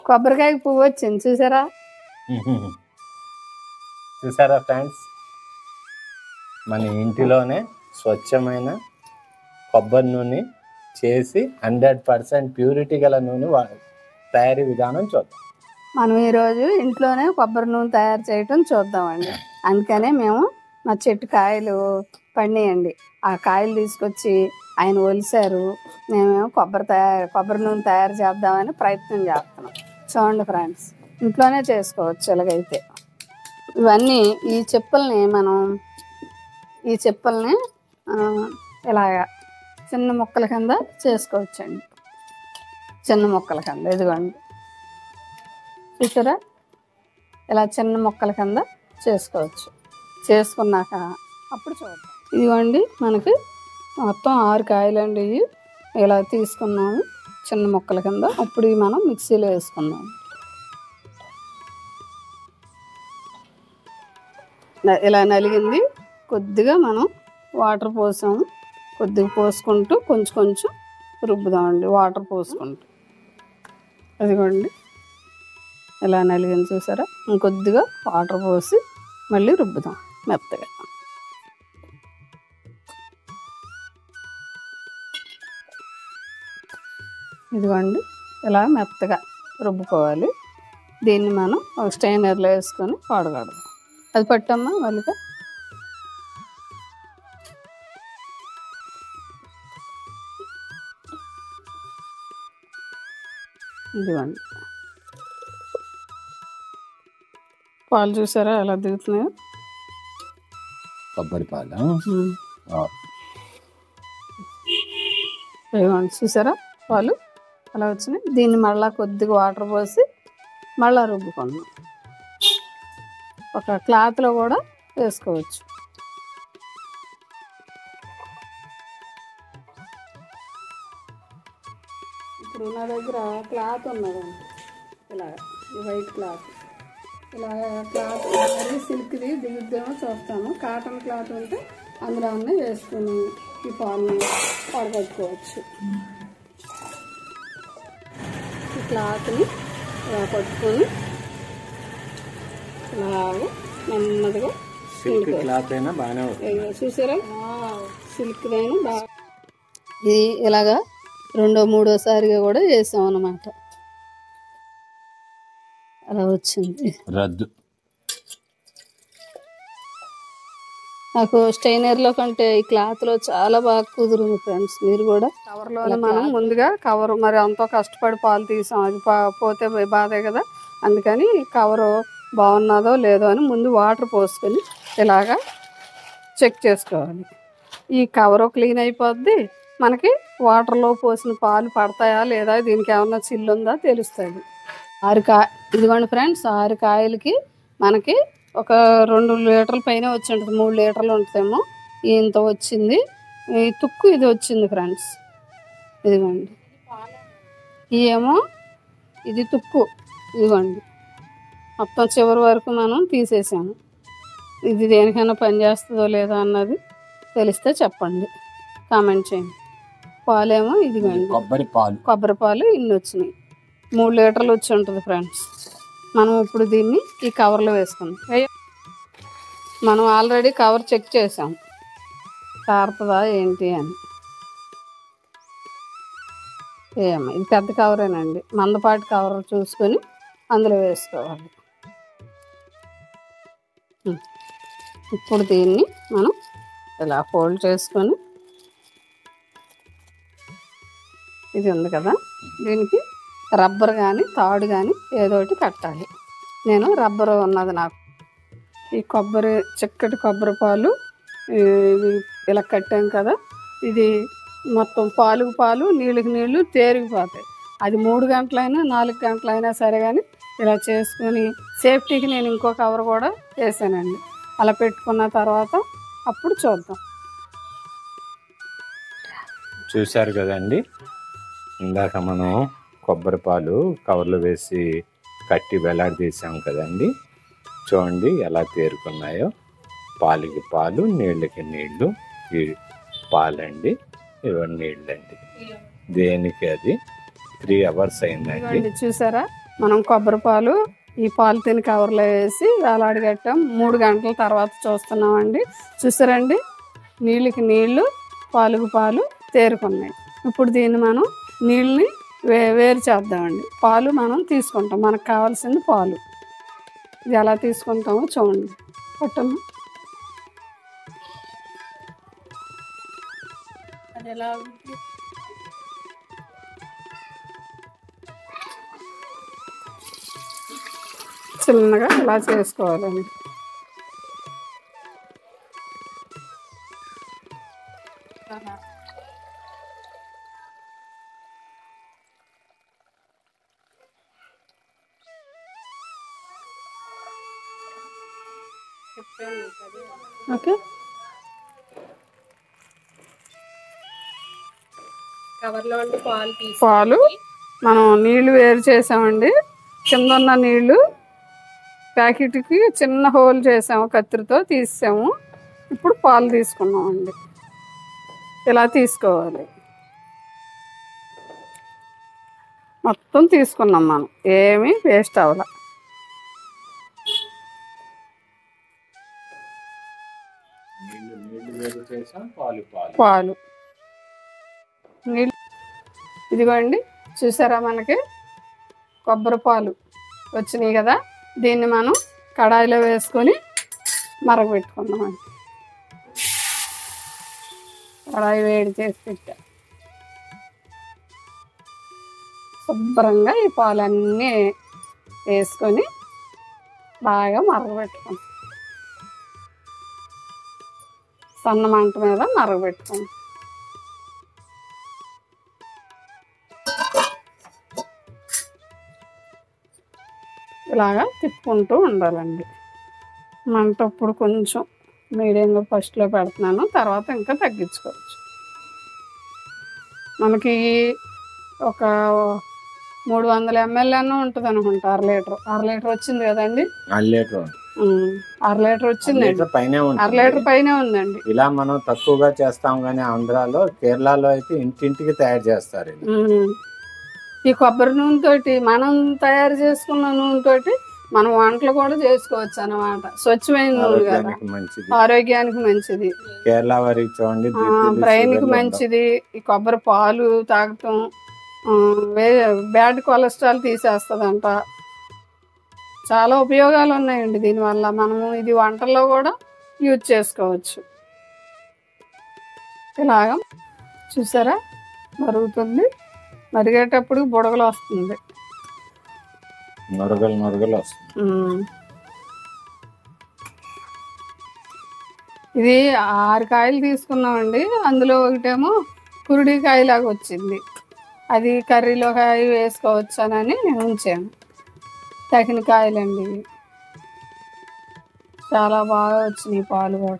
కొబ్బరికాయ పువ్వు వచ్చింది చూసారా చూసారా ఫ్రెండ్స్ మన ఇంటిలోనే స్వచ్ఛమైన కొబ్బరి నూనె చేసి హండ్రెడ్ పర్సెంట్ ప్యూరిటీ గల నూనె వా- తయారీ విధానం చూద్దాం మనం ఈరోజు ఇంట్లోనే కొబ్బరి నూనె తయారు చేయటం చూద్దామండి అందుకనే మేము మా చెట్టు కాయలు పండియండి ఆ కాయలు తీసుకొచ్చి ఆయన ఒలిశారు మేమేమో కొబ్బరి తయారు కొబ్బరి నూనె తయారు చేద్దామని ప్రయత్నం చేస్తున్నాం చూడండి ఫ్రెండ్స్ ఇంట్లోనే చేసుకోవచ్చు ఇలాగైతే ఇవన్నీ ఈ చెప్పుల్ని మనం ఈ చెప్పుల్ని ఆ, ఇలాగా చిన్న ముక్కల కింద చేసుకోవచ్చండి చిన్న ముక్కల కింద ఇదిగోండి చూసారా ఇలా చిన్న ముక్కల కింద చేసుకోవచ్చు చేసుకున్నాక అప్పుడు చూద్దాం ఇదిగోండి మనకి మొత్తం ఆరు కాయలండి ఇవి ఇలా తీసుకున్నాము చిన్న ముక్కల కింద ఇప్పుడు ఇవి మనం మిక్సీలో వేసుకుందాం న- ఇలా నలిగింది కొద్దిగా మనం వాటర్ పోసాము కొద్దిగా పోసుకుంటూ కొంచెం కొంచెం రుబ్బుదామండి వాటర్ పోసుకుంటూ అదిగోండి ఇలా నలిగింది చూసారా ఇంకొద్దిగా వాటర్ పోసి మళ్ళీ రుబ్బుదాం మెత్తగా ఇదిగోండి ఇలా మెత్తగా రుబ్బుకోవాలి దీన్ని మనం ఒక స్టైనర్లో వేసుకొని వాడగడదాం అది పట్టమ్మా మళ్ళీగా ఇదిగోండి పాలు చూసారా ఎలా దిగుతున్నాయో కొబ్బరి పాలు ఇదిగోండి చూసారా పాలు అలా వచ్చినాయి దీన్ని మళ్ళా కొద్దిగా వాటర్ పోసి మళ్ళా రుబ్బుకుందాం ఒక క్లాత్లో కూడా వేసుకోవచ్చు ఇప్పుడు నా దగ్గర క్లాత్ ఉన్నదండి ఇలాగ ఈ వైట్ క్లాత్ ఇలా క్లాత్ మరి సిల్క్ది దిగుద్దేమో చూస్తాను కాటన్ క్లాత్ ఉంటే అందులో అన్నీ వేసుకుని ఈ పాలని పడగొట్టుకోవచ్చు ఈ క్లాత్ని ఇలా పట్టుకొని ఇలాగ నెమ్మదిగా సిల్క్ క్లాత్ అయినా బాగానే ఉంటుంది ఇదిగో చూసారా సిల్క్ అయినా బాగా ఇది ఇలాగా రెండో మూడోసారిగా కూడా వేసాం అన్నమాట అలా వచ్చింది రద్దు నాకు స్టైనర్లో కంటే ఈ క్లాత్లో చాలా బాగా కుదిరింది ఫ్రెండ్స్ మీరు కూడా కవర్లో మనం ముందుగా కవర్ మరి ఎంతో కష్టపడి పాలు తీసాం అది పా- పోతే బాధే కదా అందుకని కవరు బాగున్నదో లేదో అని ముందు వాటర్ పోసుకొని ఇలాగా చెక్ చేసుకోవాలి ఈ కవరు క్లీన్ అయిపోద్ది మనకి వాటర్లో పోసిన పాలు పడతాయా లేదా దీనికి ఏమన్నా చిల్లు ఉందా తెలుస్తుంది ఆరు కా ఇదిగోండి ఫ్రెండ్స్ ఆరు కాయలకి మనకి ఒక రెండు లీటర్ల పైన వచ్చి ఉంటుంది మూడు లీటర్లు ఉంటుందేమో ఇంత వచ్చింది ఈ తుక్కు ఇది వచ్చింది ఫ్రెండ్స్ ఇదిగోండి ఇవేమో ఇది తుక్కు ఇదిగోండి మొత్తం చివరి వరకు మనం తీసేసాము ఇది దేనికైనా పని చేస్తుందో లేదో అన్నది తెలిస్తే చెప్పండి కామెంట్ చేయండి పాలేమో ఇదిగోండి కొబ్బరి పాలు కొబ్బరి పాలు ఇన్ని వచ్చినాయి మూడు లీటర్లు వచ్చి ఉంటుంది ఫ్రెండ్స్ మనం ఇప్పుడు దీన్ని ఈ కవర్లో వేసుకుందాం వేయ- మనం ఆల్రెడీ కవర్ చెక్ చేసాం కారుతుందా ఏంటి అని ఏమో ఇది పెద్ద కవరేనండి మందపాటి కవర్ చూసుకొని అందులో వేసుకోవాలి ఉం. ఇప్పుడు దీన్ని మనం ఇలా ఫోల్డ్ చేసుకొని ఇది ఉంది కదా దీనికి రబ్బర్ కానీ తాడు కానీ ఏదో ఒకటి పెట్టాలి నేను రబ్బర్ ఉన్నది నాకు ఈ కొబ్బరి చిక్కటి కొబ్బరి పాలు ఈ- ఇవి ఇలా కట్టాం కదా ఇది మొత్తం పాలుకు పాలు నీళ్ళకి నీళ్ళు తేరిగిపోతాయి అది మూడు గంటలైనా నాలుగు గంటలైనా సరే కానీ ఇలా చేసుకొని సేఫ్టీకి నేను ఇంకో కవర్ కూడా వేసానండి అలా పెట్టుకున్న తర్వాత అప్పుడు చూద్దాం చూశారు కదండి ఇందాక మనం కొబ్బరి పాలు కవర్లో వేసి కట్టి వేలాడదీసాం కదండి చూడండి ఎలా తేరుకున్నాయో పాలకి పాలు నీళ్ళకి నీళ్ళు ఈ పాలండి ఇవన్నీ నీళ్ళండి దేనికి అది త్రీ అవర్స్ అయిందండి ఇదిగోండి చూసారా మనం కొబ్బరి పాలు ఈ పాలిథిన్ కవర్లో వేసి వేలాడగట్టాం మూడు గంటల తర్వాత చూస్తున్నామండి చూసారండి నీళ్ళకి నీళ్లు పాలుకు పాలు తేరుకున్నాయి ఇప్పుడు దీన్ని మనం నీళ్ళని వే వేరు చేద్దామండి పాలు మనం తీసుకుంటాం మనకు కావాల్సింది పాలు ఇది ఎలా తీసుకుంటామో చూడండి పట్టమ్మా అది ఎలా చిన్నగా ఇలా చేసుకోవాలండి ఓకే కవర్లో ఉండి పాలు తీసి పాలు మనం నీళ్లు వేరు చేసామండి కింద ఉన్న నీళ్లు ప్యాకెట్కి చిన్న హోల్ చేసాము కత్తిరితో తీసాము ఇప్పుడు పాలు తీసుకున్నామండి ఇలా తీసుకోవాలి మొత్తం తీసుకున్నాం మనం ఏమీ వేస్ట్ అవ్వాల నీళ్ళు నీళ్ళు వేరు చేసాం పాలు పాలు పాలు నీళ్ళు ఇదిగోండి చూసారా మనకి కొబ్బరి పాలు వచ్చినాయి కదా దీన్ని మనం కడాయిలో వేసుకొని మరగబెట్టుకుందామండి కడాయి వేడి చేసి పెట్టా శుభ్రంగా ఈ పాలన్నీ వేసుకొని బాగా మరగబెట్టుకుందాం సన్న మంట మీద మరగబెట్టుకుందాం ఇలాగా తిప్పుకుంటూ ఉండాలండి మంట ఇప్పుడు కొంచెం మీడియంగా ఫస్ట్లో పెడుతున్నాను తర్వాత ఇంకా తగ్గించుకోవచ్చు మనకి ఒక మూడు వందల ఎంఎల్ అన్న ఉంటుంది అనుకుంటా అర లీటర్ అర లీటర్ వచ్చింది కదండి అర లీటర్ ఉమ్, అర లీటర్ అర వచ్చిందండి లీటర్ పైనే అర ఉంటుంది లీటర్ పైనే ఉందండి ఇలా మనం తక్కువగా చేస్తాం కానీ ఆంధ్రాలో కేరళలో అయితే ఇంటింటికి తయారు చేస్తారు ఇది ఉమ్. ఈ కొబ్బరి నూనె తోటి మనం తయారు చేసుకున్న నూనె తోటి మనం వంటలు కూడా చేసుకోవచ్చు అన్నమాట స్వచ్ఛమైన నూనె కదా ఆరోగ్యానికి మంచిది ఆరోగ్యానికి మంచిది కేరళ వారికి చూడండి బీపీలు, బ్రెయిన్ కి షుగర్లు ఉండవు. మంచిది ఈ కొబ్బరి పాలు తాగటం ఆ, వే బ్యాడ్ కొలెస్ట్రాల్ తీసేస్తుందంట చాలా ఉపయోగాలు ఉన్నాయండి దీనివల్ల మనము ఇది వంటల్లో కూడా యూజ్ చేసుకోవచ్చు ఇలాగ చూసారా మరుగుతుంది మరిగేటప్పుడు బుడగలు వస్తుంది నురగలు నురగలు వస్తుంది ఉమ్. ఇది ఆరు కాయలు తీసుకున్నామండి అందులో ఒకటేమో కురుడి కాయలాగా వచ్చింది అది కర్రీలో కాయ వేసుకోవచ్చానని నేను ఉంచాను తగిన కాయలండి ఇవి చాలా బాగా వచ్చినాయి పాలు కూడా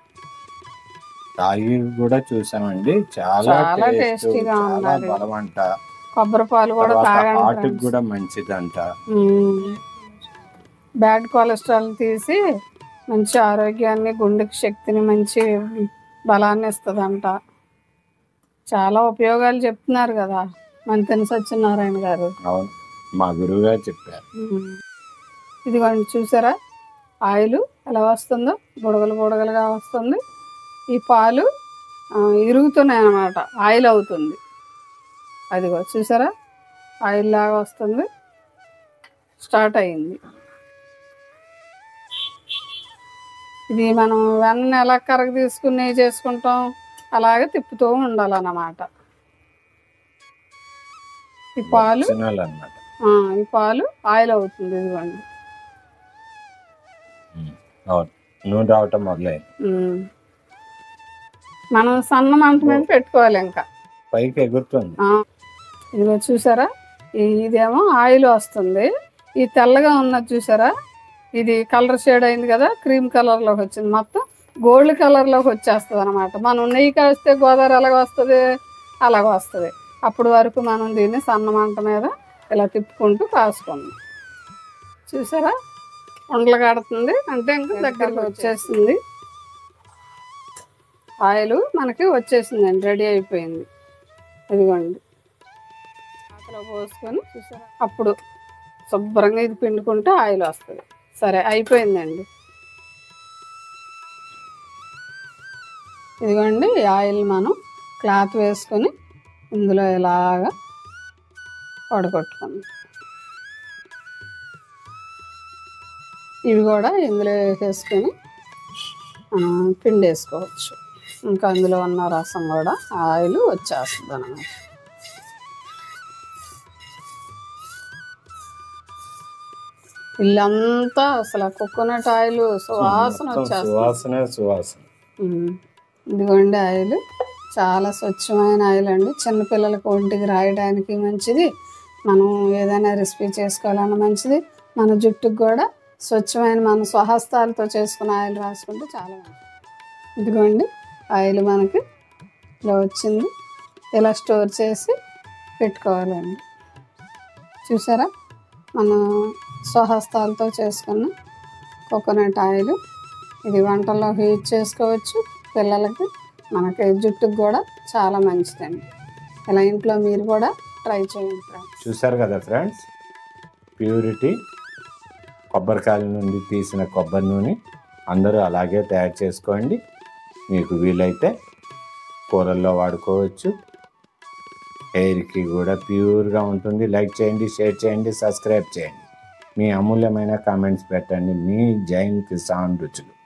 తాగి కూడా చూసామండి చాలా చాలా టేస్ట్ టేస్టీగా చాలా ఉన్నది. బలమంట కొబ్బరి పాలు కూడా తర్వాత తాగండి హార్ట్ friends. కూడా మంచిదంట ఉమ్. బ్యాడ్ కొలెస్ట్రాల్ తీసి మంచి ఆరోగ్యాన్ని గుండెకి శక్తిని మంచి బలాన్ని ఇస్తుందంట చాలా ఉపయోగాలు చెప్తున్నారు కదా మంతెన సత్యనారాయణ గారు అవును మా గురువు గారు చెప్పారు ఉమ్. ఇదిగోండి చూసారా ఆయిల్ ఎలా వస్తుందో బుడగలు బుడగలుగా వస్తుంది ఈ పాలు ఆ, ఇరుగుతున్నాయి అన్నమాట ఆయిల్ అవుతుంది అదిగో చూసారా ఆయిల్ లాగా వస్తుంది స్టార్ట్ అయింది ఇది మనం వెన్న ఎలా కరగ తీసుకుని చేసుకుంటాం అలాగే తిప్పుతూ ఉండాలన్నమాట ఈ పాలు అన్నమాట ఆ, ఈ పాలు ఆయిల్ అవుతుంది ఇదిగోండి అవును నూనె రావటం మొదలైంది ఉమ్. మనం సన్న మంట మీద పెట్టుకోవాలి ఇంకా పైకి ఎగురుతుంది ఆ, ఇదిగో చూసారా ఈ- ఇదేమో ఆయిల్ వస్తుంది ఈ తెల్లగా ఉన్నది చూసారా ఇది కలర్ షేడ్ అయింది కదా క్రీమ్ కలర్లోకి వచ్చింది మొత్తం గోల్డ్ కలర్లోకి వచ్చేస్తుంది అనమాట మనం నెయ్యి కాస్తే గోదావరి ఎలాగ వస్తుంది అలాగ వస్తుంది అప్పటి వరకు మనం దీన్ని సన్న మంట మీద ఇలా తిప్పుకుంటూ కాసుకుందాం చూసారా ఉండలు కడుతుంది అంటే ఇంకా దగ్గరకు వచ్చేస్తుంది ఆయిల్ మనకి వచ్చేసిందండి రెడీ అయిపోయింది ఇదిగోండి పాతలో పోసుకొని చూసారా అప్పుడు శుభ్రంగా ఇది పిండుకుంటే ఆయిల్ వస్తుంది సరే అయిపోయిందండి ఇదిగోండి ఈ ఆయిల్ మనం క్లాత్ వేసుకొని ఇందులో ఇలాగా వడగొట్టుకుందాం ఇవి కూడా ఇందులో వేసేసుకొని ఆ, పిండి వేసుకోవచ్చు ఇంకా అందులో ఉన్న రసం కూడా ఆయిల్ వచ్చేస్తుంది అన్నమాట ఇల్లంతా అసలు కోకోనట్ ఆయిల్ సువాసన మొత్తం వచ్చేస్తుంది సువాసన సువాసన ఉమ్. ఇదిగోండి ఆయిల్ చాలా స్వచ్ఛమైన ఆయిల్ అండి చిన్నపిల్లలకు ఒంటికి రాయడానికి మంచిది మనం ఏదైనా రెసిపీ చేసుకోవాలన్నా మంచిది మన జుట్టుకు కూడా స్వచ్ఛమైన మన స్వహస్తాలతో చేసుకున్న ఆయిల్ రాసుకుంటే చాలా మంచిది ఇదిగోండి ఆయిల్ మనకి ఇలా వచ్చింది ఇలా స్టోర్ చేసి పెట్టుకోవాలండి చూసారా మన స్వహస్తాలతో చేసుకున్న కోకోనట్ ఆయిల్ ఇది వంటల్లో యూజ్ చేసుకోవచ్చు పిల్లలకి మనకి జుట్టుకు కూడా చాలా మంచిదండి ఇలా ఇంట్లో మీరు కూడా ట్రై చేయండి ఫ్రెండ్స్ చూసారు కదా ఫ్రెండ్స్ ప్యూరిటీ కొబ్బరికాయల నుండి తీసిన కొబ్బరి నూనె అందరూ అలాగే తయారు చేసుకోండి మీకు వీలైతే కూరల్లో వాడుకోవచ్చు హెయిర్కి కూడా ప్యూర్గా ఉంటుంది లైక్ చేయండి షేర్ చేయండి సబ్స్క్రైబ్ చేయండి మీ అమూల్యమైన కామెంట్స్ పెట్టండి మీ జైన్ కిసాన్ రుచులు